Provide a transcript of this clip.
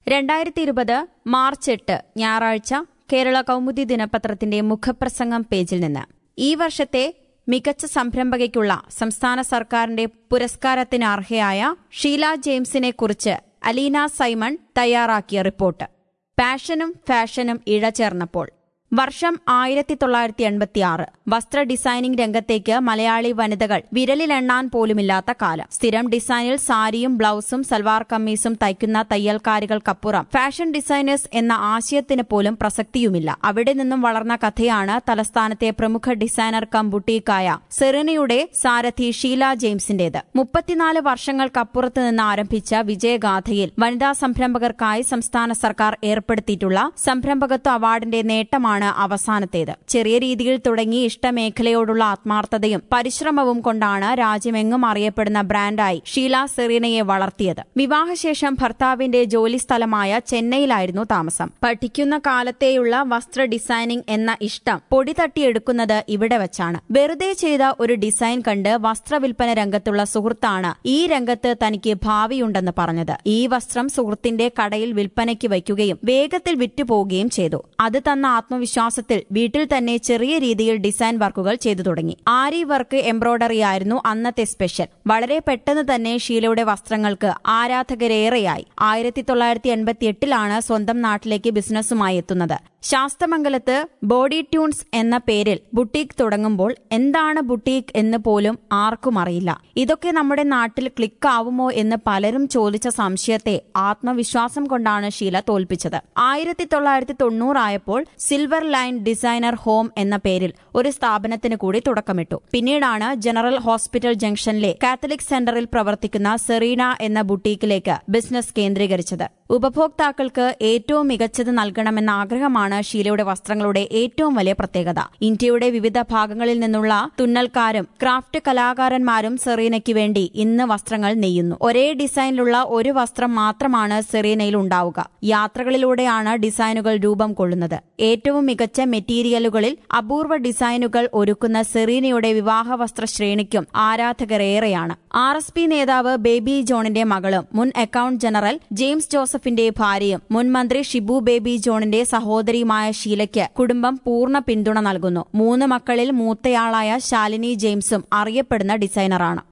രണ്ടായിരത്തി ഇരുപത് മാർച്ച് എട്ട് ഞായറാഴ്ച കേരള കൗമുദി ദിനപത്രത്തിന്റെ മുഖപ്രസംഗം പേജിൽ നിന്ന് ഈ വർഷത്തെ മികച്ച സംരംഭകയ്ക്കുള്ള സംസ്ഥാന സർക്കാരിന്റെ പുരസ്കാരത്തിന് അർഹയായ ഷീല ജെയിംസിനെ കുറിച്ച് അലീന സൈമൺ തയ്യാറാക്കിയ റിപ്പോർട്ട് പാഷനും ഫാഷനും ഇഴചേർന്നപ്പോൾ വർഷം ആയിരത്തി തൊള്ളായിരത്തി എൺപത്തി ആറ് വസ്ത്ര ഡിസൈനിംഗ് രംഗത്തേക്ക് മലയാളി വനിതകൾ വിരലിലെണ്ണാൻ പോലുമില്ലാത്ത കാലം സ്ഥിരം ഡിസൈനിൽ സാരിയും ബ്ലൌസും സൽവാർ കമ്മീസും തയ്ക്കുന്ന തയ്യൽക്കാരികൾക്കപ്പുറം ഫാഷൻ ഡിസൈനേഴ്സ് എന്ന ആശയത്തിന് പോലും പ്രസക്തിയുമില്ല അവിടെ നിന്നും വളർന്ന കഥയാണ് തലസ്ഥാനത്തെ പ്രമുഖ ഡിസൈനർ കം ബുട്ടീക്കായ സെറിനയുടെ സാരഥി ഷീല ജെയിംസിന്റേത് മുപ്പത്തിനാല് വർഷങ്ങൾക്കപ്പുറത്ത് നിന്ന് ആരംഭിച്ച വിജയഗാഥയിൽ വനിതാ സംരംഭകർക്കായി സംസ്ഥാന സർക്കാർ ഏർപ്പെടുത്തിയിട്ടുള്ള സംരംഭകത്വ അവാർഡിന്റെ നേട്ടമാണ് അവസാനത്തേത് ചെറിയ രീതിയിൽ തുടങ്ങി ഇഷ്ടമേഖലയോടുള്ള ആത്മാർത്ഥതയും പരിശ്രമവും കൊണ്ടാണ് രാജ്യമെങ്ങും അറിയപ്പെടുന്ന ബ്രാൻഡായി ഷീല സെറീനയെ വളർത്തിയത് വിവാഹശേഷം ഭർത്താവിന്റെ ജോലിസ്ഥലമായ ചെന്നൈയിലായിരുന്നു താമസം പഠിക്കുന്ന കാലത്തെയുള്ള വസ്ത്ര ഡിസൈനിംഗ് എന്ന ഇഷ്ടം പൊടി തട്ടിയെടുക്കുന്നത് ഇവിടെ വച്ചാണ് വെറുതെ ചെയ്ത ഒരു ഡിസൈൻ കണ്ട് വസ്ത്രവിൽപ്പന രംഗത്തുള്ള സുഹൃത്താണ് ഈ രംഗത്ത് തനിക്ക് ഭാവിയുണ്ടെന്ന് പറഞ്ഞത് ഈ വസ്ത്രം സുഹൃത്തിന്റെ കടയിൽ വിൽപ്പനയ്ക്ക് വയ്ക്കുകയും വേഗത്തിൽ വിറ്റുപോവുകയും ചെയ്തു അത് തന്ന ആത്മവിശ്വാസത്തിൽ വീട്ടിൽ തന്നെ ചെറിയ രീതിയിൽ ഡിസൈൻ വർക്കുകൾ ചെയ്തു തുടങ്ങി ആരി വർക്ക് എംബ്രോയ്ഡറി ആയിരുന്നു അന്നത്തെ സ്പെഷ്യൽ വളരെ പെട്ടെന്ന് തന്നെ ഷീലയുടെ വസ്ത്രങ്ങൾക്ക് ആരാധകരേറെയായി ആയിരത്തി തൊള്ളായിരത്തി എൺപത്തി എട്ടിലാണ് സ്വന്തം നാട്ടിലേക്ക് ബിസിനസ്സുമായി എത്തുന്നത് ശാസ്തമംഗലത്ത് ബോഡി ട്യൂൺസ് എന്ന പേരിൽ ബുട്ടീക്ക് തുടങ്ങുമ്പോൾ എന്താണ് ബുട്ടീക്ക് എന്ന് പോലും ആർക്കും അറിയില്ല ഇതൊക്കെ നമ്മുടെ നാട്ടിൽ ക്ലിക്ക് ആവുമോ എന്ന് പലരും ചോദിച്ച സംശയത്തെ ആത്മവിശ്വാസം കൊണ്ടാണ് ഷീല തോൽപ്പിച്ചത് ആയിരത്തി തൊള്ളായിരത്തി തൊണ്ണൂറായപ്പോൾ സിൽവർ ലൈൻ ഡിസൈനർ ഹോം എന്ന പേരിൽ ഒരു സ്ഥാപനത്തിന് കൂടി തുടക്കമിട്ടു പിന്നീടാണ് ജനറൽ ഹോസ്പിറ്റൽ ജംഗ്ഷനിലെ കാത്തലിക് സെന്ററിൽ പ്രവർത്തിക്കുന്ന സെറീന എന്ന ബുട്ടീക്കിലേക്ക് ബിസിനസ് കേന്ദ്രീകരിച്ചത് ഉപഭോക്താക്കൾക്ക് ഏറ്റവും മികച്ചത് നൽകണമെന്ന ആഗ്രഹമാണ് ഷീലയുടെ വസ്ത്രങ്ങളുടെ ഏറ്റവും വലിയ പ്രത്യേകത ഇന്ത്യയുടെ വിവിധ ഭാഗങ്ങളിൽ നിന്നുള്ള തുന്നൽക്കാരും ക്രാഫ്റ്റ് കലാകാരന്മാരും സെറീനയ്ക്ക് വേണ്ടി ഇന്ന് വസ്ത്രങ്ങൾ നെയ്യുന്നു ഒരേ ഡിസൈനിലുള്ള ഒരു വസ്ത്രം മാത്രമാണ് സെറീനയിൽ ഉണ്ടാവുക യാത്രകളിലൂടെയാണ് ഡിസൈനുകൾ രൂപം കൊള്ളുന്നത് ഏറ്റവും മികച്ച മെറ്റീരിയലുകളിൽ അപൂർവ ഡിസൈനുകൾ ഒരുക്കുന്ന സെറീനയുടെ വിവാഹ വസ്ത്ര ശ്രേണിക്കും ആരാധകരേറെയാണ് ആർ എസ് പി നേതാവ് ബേബി ജോണിന്റെ മകളും മുൻ അക്കൌണ്ട് ജനറൽ ജെയിംസ് ജോസഫിന്റെ ഭാര്യയും മുൻ മന്ത്രി ഷിബു ബേബി ജോണിന്റെ സഹോദരിയുമായ ഷീലയ്ക്ക് കുടുംബം പൂർണ്ണ പിന്തുണ നൽകുന്നു മൂന്ന് മക്കളിൽ മൂത്തയാളായ ശാലിനി ജെയിംസും അറിയപ്പെടുന്ന ഡിസൈനറാണ്